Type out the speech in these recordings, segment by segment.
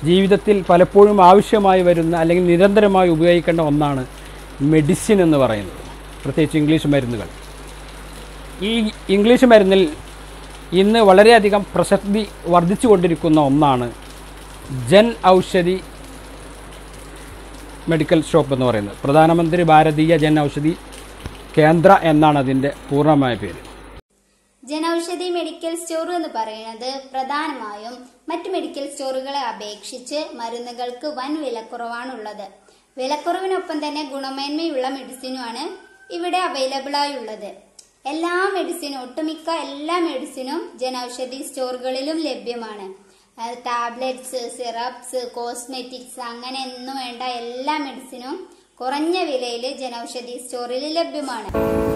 ജീവിതത്തിൽ പലപ്പോഴും ആവശ്യമായി വരുന്ന അല്ലെങ്കിൽ നിരന്തരമായി ഉപയോഗിക്കേണ്ട ഒന്നാണ് മെഡിസിൻ എന്ന് പറയുന്നത് പ്രത്യേകിച്ച് ഇംഗ്ലീഷ് മരുന്നുകൾ ഈ ഇംഗ്ലീഷ് മരുന്നിൽ ഇന്ന് വളരെയധികം പ്രസക്തി വർദ്ധിച്ചു കൊണ്ടിരിക്കുന്ന ഒന്നാണ് ജൻ ഔഷധി മെഡിക്കൽ ഷോപ്പ് എന്ന് പറയുന്നത് പ്രധാനമന്ത്രി ഭാരതീയ ജൻ ഔഷധി കേന്ദ്ര എന്നാണ് അതിൻ്റെ പൂർണ്ണമായ പേര് ജനൌഷധി മെഡിക്കൽ സ്റ്റോർ എന്ന് പറയുന്നത് പ്രധാനമായും മറ്റ് മെഡിക്കൽ സ്റ്റോറുകളെ അപേക്ഷിച്ച് മരുന്നുകൾക്ക് വൻ വിലക്കുറവാണുള്ളത് വിലക്കുറവിനൊപ്പം തന്നെ ഗുണമേന്മയുള്ള മെഡിസിനുമാണ് ഇവിടെ അവൈലബിൾ ആയുള്ളത് എല്ലാ മെഡിസിനും ഒട്ടുമിക്ക എല്ലാ മെഡിസിനും ജനൌഷധി സ്റ്റോറുകളിലും ലഭ്യമാണ് ടാബ്ലറ്റ്സ് സിറപ്സ് കോസ്മെറ്റിക്സ് അങ്ങനെ എന്നും വേണ്ട എല്ലാ മെഡിസിനും കുറഞ്ഞ വിലയിൽ ജനൌഷധി സ്റ്റോറിൽ ലഭ്യമാണ്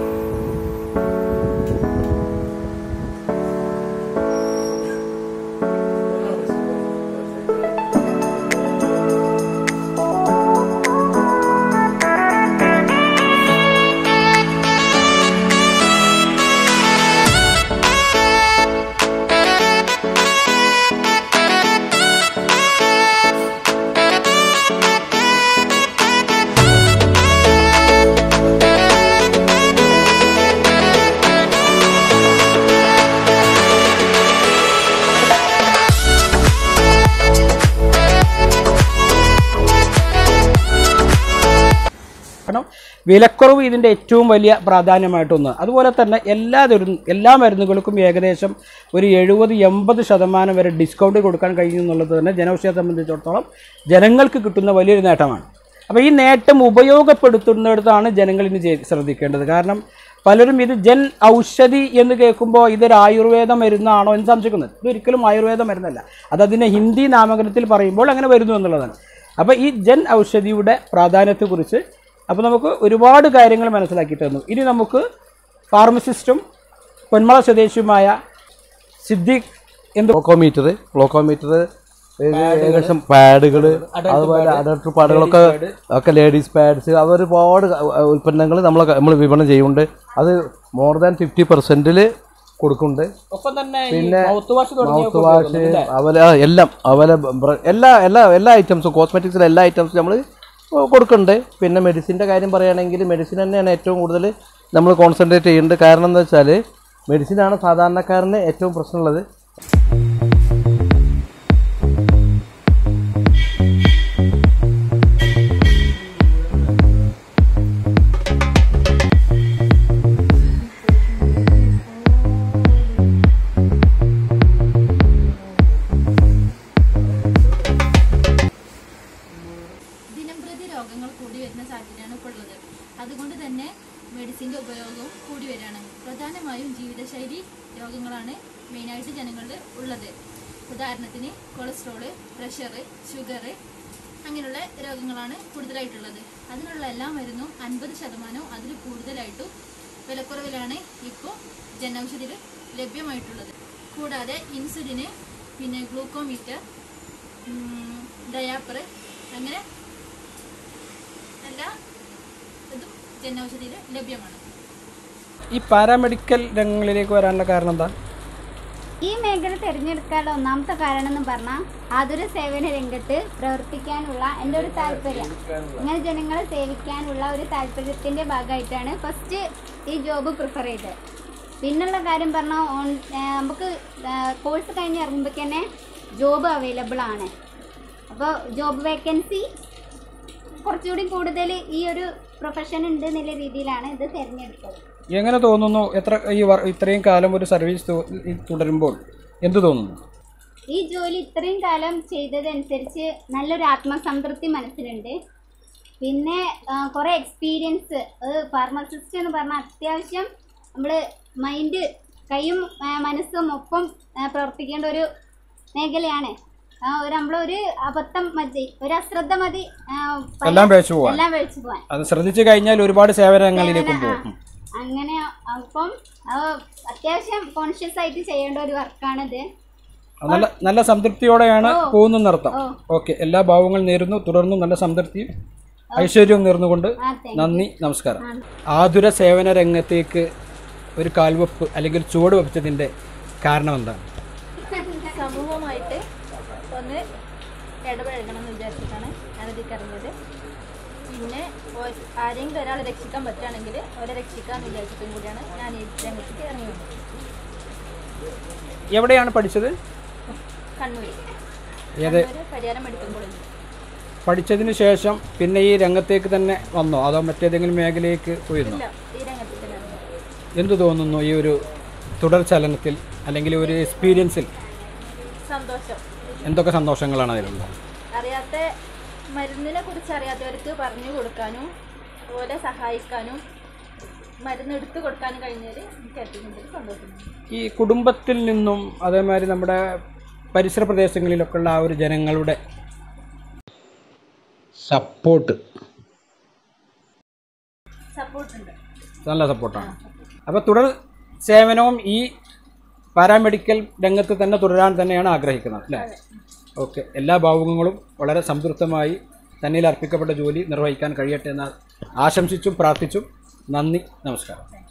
കാരണം വിലക്കുറവ് ഇതിൻ്റെ ഏറ്റവും വലിയ പ്രാധാന്യമായിട്ടൊന്ന് അതുപോലെ തന്നെ എല്ലാ ദുരു- എല്ലാ മരുന്നുകൾക്കും ഏകദേശം ഒരു എഴുപത് എൺപത് ശതമാനം വരെ ഡിസ്കൗണ്ട് കൊടുക്കാൻ കഴിയും എന്നുള്ളത് തന്നെ ജനൌഷധിയെ സംബന്ധിച്ചിടത്തോളം ജനങ്ങൾക്ക് കിട്ടുന്ന വലിയൊരു നേട്ടമാണ് അപ്പോൾ ഈ നേട്ടം ഉപയോഗപ്പെടുത്തുന്നിടത്താണ് ജനങ്ങൾ ഇനി ചെയ്- ശ്രദ്ധിക്കേണ്ടത് കാരണം പലരും ഇത് ജൻ ഔഷധി എന്ന് കേൾക്കുമ്പോൾ ഇതൊരു ആയുർവേദ മരുന്നാണോ എന്ന് സംശയിക്കുന്നത് ഇതൊരിക്കലും ആയുർവേദ മരുന്നല്ല അത് അതിനെ ഹിന്ദി നാമകരണത്തിൽ പറയുമ്പോൾ അങ്ങനെ വരുന്നു എന്നുള്ളതാണ് അപ്പോൾ ഈ ജൻ ഔഷധിയുടെ പ്രാധാന്യത്തെക്കുറിച്ച് അപ്പോൾ നമുക്ക് ഒരുപാട് കാര്യങ്ങൾ മനസ്സിലാക്കി തന്നു ഇനി നമുക്ക് ഫാർമസിസ്റ്റും പൊന്മള സ്വദേശിയുമായ സിദ്ദീഖ് എന്ത് ഗ്ലോക്കോമീറ്റർ ഗ്ലോക്കോമീറ്റർ ഏകദേശം പാഡുകൾ അതുപോലെ അഡൽട്ടർ പാഡുകളൊക്കെ ഒക്കെ ലേഡീസ് പാഡ്സ് അവർ ഒരുപാട് ഉൽപ്പന്നങ്ങൾ നമ്മൾ നമ്മൾ വിപണനം ചെയ്യുന്നുണ്ട് അത് മോർ ദാൻ ഫിഫ്റ്റി പെർസെൻറ്റിൽ കൊടുക്കുന്നുണ്ട് ഒപ്പം തന്നെ പിന്നെ മൗത്ത് വാഷ് മൗത്ത് വാഷ് അവല എല്ലാം അവല ബ്ര- എല്ലാ എല്ലാ എല്ലാ ഐറ്റംസും കോസ്മെറ്റിക്സിലെ എല്ലാ ഐറ്റംസും നമ്മൾ കൊടുക്കുന്നുണ്ട് പിന്നെ മെഡിസിൻ്റെ കാര്യം പറയുകയാണെങ്കിൽ മെഡിസിൻ തന്നെയാണ് ഏറ്റവും കൂടുതൽ നമ്മൾ കോൺസെൻട്രേറ്റ് ചെയ്യുന്നുണ്ട് കാരണം എന്താ വെച്ചാൽ മെഡിസിനാണ് സാധാരണക്കാരന് ഏറ്റവും പ്രശ്നമുള്ളത് ദിനംപ്രതി രോഗങ്ങൾ കൂടി വരുന്ന സാഹചര്യമാണ് ഇപ്പോൾ ഉള്ളത് അതുകൊണ്ട് തന്നെ മെഡിസിൻ്റെ ഉപയോഗവും കൂടി വരികയാണ് പ്രധാനമായും ജീവിതശൈലി രോഗങ്ങളാണ് മെയിനായിട്ട് ജനങ്ങളിൽ ഉള്ളത് ഉദാഹരണത്തിന് കൊളസ്ട്രോള് പ്രഷർ ഷുഗർ അങ്ങനെയുള്ള രോഗങ്ങളാണ് കൂടുതലായിട്ടുള്ളത് അതിനുള്ള എല്ലാ മരുന്നും അൻപത് ശതമാനവും അതിൽ കൂടുതലായിട്ടും വിലക്കുറവിലാണ് ഇപ്പോൾ ജനൌഷധിയിൽ ലഭ്യമായിട്ടുള്ളത് കൂടാതെ ഇൻസുലിന് പിന്നെ ഗ്ലൂക്കോമീറ്റർ ഡയാപ്പർ അങ്ങനെ എല്ലാ ഇതും ജനൌഷധിയിൽ ലഭ്യമാണ് ഈ പാരാമെഡിക്കൽ രംഗങ്ങളിലേക്ക് വരാനുള്ള കാരണം എന്താ ഈ മേഖല തിരഞ്ഞെടുക്കാനുള്ള ഒന്നാമത്തെ കാരണം എന്ന് പറഞ്ഞാൽ ആതുര സേവന രംഗത്ത് പ്രവർത്തിക്കാനുള്ള എൻ്റെ ഒരു താല്പര്യം ഇങ്ങനെ ജനങ്ങളെ സേവിക്കാനുള്ള ഒരു താല്പര്യത്തിൻ്റെ ഭാഗമായിട്ടാണ് ഫസ്റ്റ് ഈ ജോബ് പ്രിഫർ ചെയ്തത് പിന്നുള്ള കാര്യം പറഞ്ഞാൽ ഓൺ ആ, നമുക്ക് കോഴ്സ് കഴിഞ്ഞ് ഇറങ്ങുമ്പോൾ തന്നെ ജോബ് അവൈലബിൾ ആണ് അപ്പോൾ ജോബ് വേക്കൻസി കുറച്ചുകൂടി കൂടുതൽ ഈ ഒരു പ്രൊഫഷൻ ഉണ്ട് എന്നുള്ള രീതിയിലാണ് ഇത് തിരഞ്ഞെടുത്തത് എങ്ങനെ തോന്നുന്നു എത്ര ഈ വർ- ഇത്രയും കാലം ഒരു സർവീസ് തു- ഈ തുടരുമ്പോൾ എന്ത് തോന്നുന്നു ഈ ജോലി ഇത്രയും കാലം ചെയ്തതനുസരിച്ച് നല്ലൊരു ആത്മസംതൃപ്തി മനസ്സിലുണ്ട് പിന്നെ കുറേ എക്സ്പീരിയൻസ് ഫാർമസിസ്റ്റ് എന്ന് പറഞ്ഞാൽ അത്യാവശ്യം നമ്മൾ മൈൻഡ് കൈയും ആ, മനസ്സും ഒപ്പം ആ, പ്രവർത്തിക്കേണ്ട ഒരു മേഖലയാണ് ആ, ഒരു നമ്മളൊരു അബദ്ധം മതി ഒരു അശ്രദ്ധ മതി ആ, പല- എല്ലാം പേച്ചു പോവാൻ എല്ലാം വെച്ച് പോവാൻ അത് ശ്രദ്ധിച്ചു കഴിഞ്ഞാൽ ഒരുപാട് സേവനങ്ങളിലേക്കും പോകും അങ്ങനെ അപ്പം ആ, അത്യാവശ്യം കോൺഷ്യസ് ആയിട്ട് ചെയ്യേണ്ട ഒരു വർക്കാണിത് അത് നല്ല നല്ല സംതൃപ്തിയോടെയാണ് ഓ. പോകുന്നർത്ഥം ഓ. ഓക്കെ എല്ലാ ഭാവങ്ങളും നേരുന്നു തുടർന്നും നല്ല സംതൃപ്തിയും ഐശ്വര്യവും നേർന്നുകൊണ്ട് ആ താങ്ക് നന്ദി നമസ്കാരം ആതുര സേവന രംഗത്തേക്ക് ഒരു കാൽവെപ്പ് അല്ലെങ്കിൽ ചുവട് വെച്ചതിൻ്റെ കാരണം എന്താണ് സമൂഹമായിട്ട് ഒന്ന് ഇടപഴകണം എന്ന് വിചാരിച്ചിട്ടാണ് ഞാനിതിൽ ഇറങ്ങിയത് പിന്നെ ഓ- ആരെങ്കിലും ഒരാളെ രക്ഷിക്കാൻ പറ്റുകയാണെങ്കിൽ അവരെ രക്ഷിക്കാമെന്ന് വിചാരിച്ചിട്ടും കൂടിയാണ് ഞാൻ ഈ രംഗത്തേക്ക് ഇറങ്ങി വന്നത് എവിടെയാണ് പഠിച്ചത് കണ്ണൂർ ഏത് കണ്ണൂർ പരിയാരം മെഡിക്കൽ കോളേജ് പഠിച്ചതിന് ശേഷം പിന്നെ ഈ രംഗത്തേക്ക് തന്നെ വന്നോ അതോ മറ്റേതെങ്കിലും മേഖലയിലേക്ക് പോയിരുന്നോ ഇല്ല ഈ രംഗത്തിൽ തന്നെ ഇറങ്ങി എന്തു തോന്നുന്നു ഈ ഒരു തുടർ ചലനത്തിൽ അല്ലെങ്കിൽ ഒരു എക്സ്പീരിയൻസിൽ സന്തോഷം എന്തൊക്കെ സന്തോഷങ്ങളാണ് അതിലുള്ളത് അറിയാത്ത മരുന്നിനെ കുറിച്ച് അറിയാത്തവർക്ക് പറഞ്ഞു കൊടുക്കാനും അതുപോലെ സഹായിക്കാനും മരുന്ന് എടുത്തു കൊടുക്കാനും കഴിഞ്ഞതിൽ എനിക്ക് ഏറ്റവും കൂടുതൽ സന്തോഷമുണ്ട് ഈ കുടുംബത്തിൽ നിന്നും അതേമാതിരി നമ്മുടെ പരിസര പ്രദേശങ്ങളിലൊക്കെ ഉള്ള ആ ഒരു ജനങ്ങളുടെ സപ്പോർട്ട് സപ്പോർട്ടുണ്ട് നല്ല സപ്പോർട്ടാണ് അപ്പോൾ തുടർ സേവനവും ഈ പാരാമെഡിക്കൽ രംഗത്ത് തന്നെ തുടരാൻ തന്നെയാണ് ആഗ്രഹിക്കുന്നത് അല്ലേ ഓക്കെ എല്ലാ ഭാവുകങ്ങളും വളരെ സംതൃപ്തമായി തന്നിൽ അർപ്പിക്കപ്പെട്ട ജോലി നിർവഹിക്കാൻ കഴിയട്ടെ എന്ന് ആശംസിച്ചും പ്രാർത്ഥിച്ചും നന്ദി നമസ്കാരം